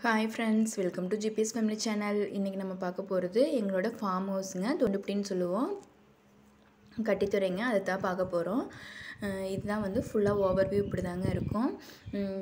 hi friends welcome to GPS family channel இன்றைக்கி நம்ம பார்க்க போகிறது எங்களோட ஃபார்ம் ஹவுஸுங்க தொண்டுப்பட்டின்னு சொல்லுவோம் கட்டித்துறைங்க அதை தான் பார்க்க போகிறோம் இதுதான் வந்து ஃபுல்லாக ஓவர்வியூ இப்படி தாங்க இருக்கும் உம்,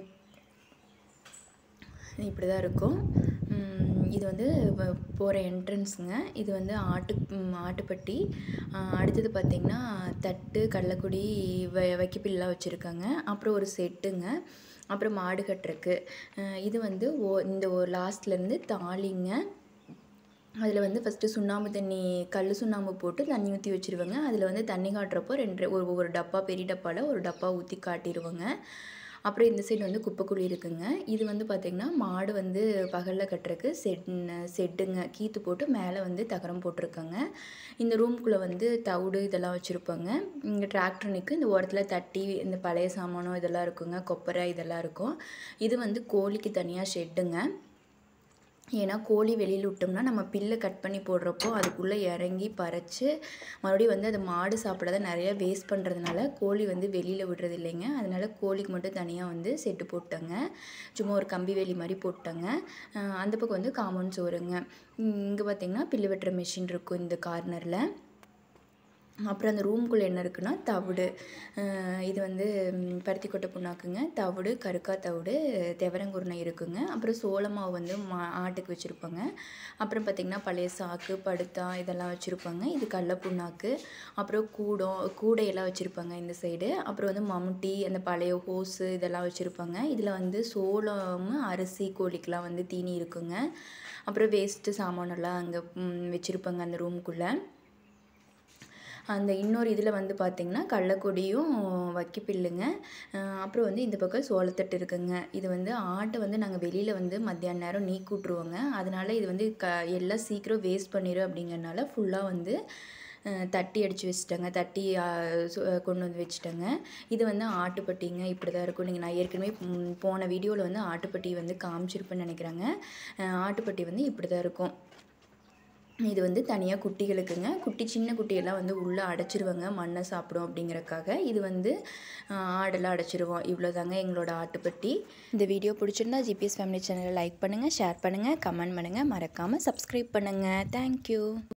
இப்படி தான் இருக்கும் உம், இது வந்து போகிற என்ட்ரன்ஸுங்க இது வந்து ஆட்டு உம், ஆட்டுப்பட்டி ஆஹ், அடுத்தது பார்த்திங்கன்னா தட்டு கடலக்குடி வ வைக்கப்பில்லாம் வச்சுருக்காங்க அப்புறம் ஒரு செட்டுங்க அப்புறம் மாடு கட்டுறக்கு அஹ், இது வந்து ஓ இந்த ஒரு லாஸ்ட்லேருந்து தாலிங்க அதில் வந்து ஃபஸ்ட்டு சுண்ணாம்பு தண்ணி கல் சுண்ணாம்பு போட்டு தண்ணி ஊற்றி வச்சுருவாங்க அதில் வந்து தண்ணி காட்டுறப்போ ரெண்டு ஒரு ஒரு டப்பா பெரிய டப்பாவில் ஒரு டப்பா ஊற்றி காட்டிடுவாங்க அப்புறம் இந்த சைடு வந்து குப்பைக்குழி இருக்குங்க இது வந்து பார்த்திங்கன்னா மாடு வந்து பகலில் கட்டுறக்கு செட் செட்டுங்க கீத்து போட்டு மேலே வந்து தகரம் போட்டிருக்காங்க இந்த ரூம்குள்ளே வந்து தவிடு இதெல்லாம் வச்சுருப்பாங்க இங்கே டிராக்டர் நிற்கும் இந்த ஓரத்தில் தட்டி இந்த பழைய சாமானம் இதெல்லாம் இருக்குங்க கொப்பரை இதெல்லாம் இருக்கும் இது வந்து கோழிக்கு தனியாக ஷெட்டுங்க ஏன்னா கோழி வெளியில் விட்டோம்னா நம்ம பில்லை கட் பண்ணி போடுறப்போ அதுக்குள்ளே இறங்கி பறித்து மறுபடியும் வந்து அது மாடு சாப்பிடாத நிறைய வேஸ்ட் பண்ணுறதுனால கோழி வந்து வெளியில் விடுறது இல்லைங்க அதனால கோழிக்கு மட்டும் தனியாக வந்து செட்டு போட்டாங்க சும்மா ஒரு கம்பி வேலி மாதிரி போட்டாங்க அஹ் அந்த பக்கம் வந்து காம்பவுண்ட் சோறுங்க இங்கே பார்த்தீங்கன்னா பில்லு வெட்டுற மிஷின் இருக்கும் இந்த கார்னரில் அப்புறம் அந்த ரூம்குள்ளே என்ன இருக்குன்னா தவிடு அஹ் இது வந்து ம், பருத்திக்கொட்டை புண்ணாக்குங்க தவிடு கருக்கா தவிடு தெவரங்குருணை இருக்குங்க அப்புறம் சோள மாவு வந்து மா ஆட்டுக்கு வச்சுருப்பாங்க அப்புறம் பார்த்திங்கன்னா பழைய சாக்கு படுத்தா இதெல்லாம் வச்சுருப்பாங்க இது கடல புண்ணாக்கு அப்புறம் கூடம் கூடையெல்லாம் வச்சுருப்பாங்க இந்த சைடு அப்புறம் வந்து மம்முட்டி அந்த பழைய ஹோஸு இதெல்லாம் வச்சுருப்பாங்க இதில் வந்து சோளம் அரிசி கோழிக்கெலாம் வந்து தீனி இருக்குங்க அப்புறம் வேஸ்ட்டு சாமானெல்லாம் அங்கே வச்சுருப்பாங்க அந்த ரூம்குள்ளே அந்த இன்னொரு இதில் வந்து பார்த்திங்கன்னா கடலக்கொடியும் வைக்கப்பில்லுங்க அஹ் அப்புறம் வந்து இந்த பக்கம் சோளத்தட்டு இருக்குங்க இது வந்து ஆட்டை வந்து நாங்கள் வெளியில் வந்து மத்தியான நேரம் நீக்கி விட்ருவோங்க அதனால இது வந்து க எல்லாம் சீக்கிரம் வேஸ்ட் பண்ணிடும் அப்படிங்கறனால ஃபுல்லாக வந்து அஹ் தட்டி அடித்து வச்சுட்டாங்க தட்டி அஹ், சு- அஹ், கொண்டு வந்து வச்சுட்டாங்க இது வந்து ஆட்டுப்பட்டிங்க இப்படி தான் இருக்கும் நீங்கள் நான் ஏற்கனவே ம், போன வீடியோவில் வந்து ஆட்டுப்பட்டி வந்து காமிச்சிருப்பேன்னு நினைக்கிறாங்க அஹ், ஆட்டுப்பட்டி வந்து இப்படி தான் இருக்கும் இது வந்து தனியாக குட்டிகளுக்குங்க குட்டி சின்ன குட்டியெல்லாம் வந்து உள்ளே அடைச்சிருவாங்க மண்ணை சாப்பிடும் அப்படிங்கறக்காக இது வந்து ஆஹ், ஆடெல்லாம் அடைச்சிருவோம் இவ்வளோதாங்க எங்களோட ஆட்டுப்பட்டி இந்த வீடியோ பிடிச்சிருந்தா ஜிபிஎஸ் ஃபேமிலி சேனலை லைக் பண்ணுங்கள் ஷேர் பண்ணுங்கள் கமெண்ட் பண்ணுங்கள் மறக்காமல் சப்ஸ்கிரைப் பண்ணுங்கள் தேங்க்யூ